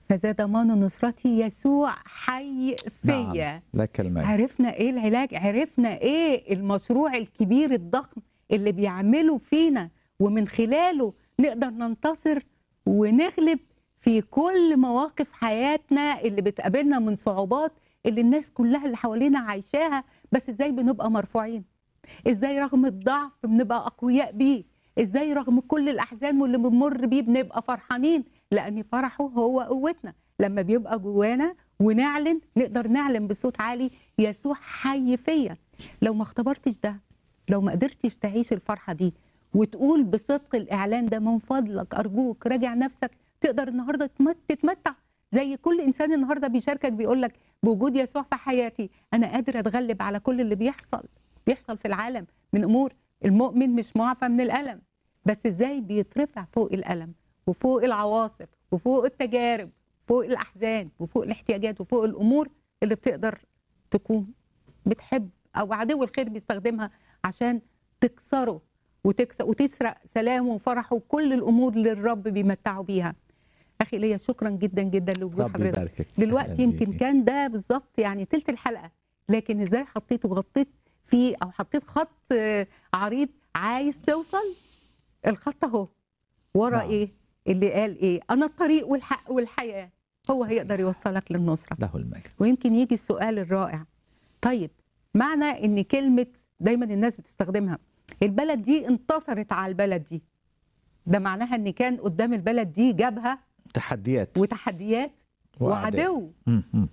فذا ضمان نصرتي يسوع حي فيا نعم لك المجد عرفنا ايه العلاج عرفنا ايه المشروع الكبير الضخم اللي بيعمله فينا ومن خلاله نقدر ننتصر ونغلب في كل مواقف حياتنا اللي بتقابلنا من صعوبات اللي الناس كلها اللي حوالينا عايشاها بس ازاي بنبقى مرفوعين ازاي رغم الضعف بنبقى اقوياء بيه ازاي رغم كل الاحزان واللي بنمر بيه بنبقى فرحانين لان فرحه هو قوتنا لما بيبقى جوانا ونعلن نقدر نعلن بصوت عالي يسوع حي فيا لو ما اختبرتش ده لو ما قدرتش تعيش الفرحه دي وتقول بصدق الاعلان ده من فضلك ارجوك راجع نفسك تقدر النهارده تمت- تتمتع زي كل انسان النهارده بيشاركك بيقول لك بوجود يسوع في حياتي انا قادر اتغلب على كل اللي بيحصل بيحصل في العالم من امور المؤمن مش معفى من الالم بس ازاي بيترفع فوق الالم وفوق العواصف وفوق التجارب فوق الاحزان وفوق الاحتياجات وفوق الامور اللي بتقدر تكون بتحب او عدو الخير بيستخدمها عشان تكسره وتكسر وتسرق سلامه وفرحه وكل الامور اللي الرب بيمتعه بيها اخي ليا شكرا جدا جدا لوجود رب حضرتك يباركك دلوقتي أهلاً يمكن بيكي. كان ده بالظبط يعني تلت الحلقه لكن ازاي حطيت وغطيت فيه او حطيت خط آه، عريض عايز توصل الخط اهو ورا نعم. ايه اللي قال ايه انا الطريق والحق والحياه هو صحيح. هيقدر يوصلك للنصره له المجد ويمكن يجي السؤال الرائع طيب معنى ان كلمه دايما الناس بتستخدمها البلد دي انتصرت على البلد دي ده معناها ان كان قدام البلد دي جبهه تحديات وتحديات وأعداء. وعدو مم، مم.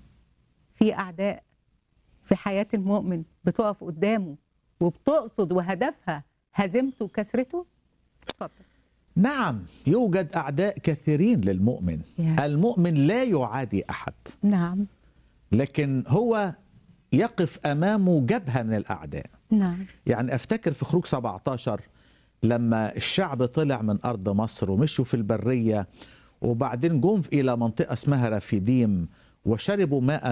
في اعداء في حياه المؤمن بتقف قدامه وبتقصد وهدفها هزيمته وكسرته اتفضل نعم يوجد أعداء كثيرين للمؤمن يا. المؤمن لا يعادي أحد نعم لكن هو يقف أمامه جبهة من الأعداء نعم يعني أفتكر في خروج 17 لما الشعب طلع من أرض مصر ومشوا في البرية وبعدين جم إلى منطقة اسمها رفيديم وشربوا ماء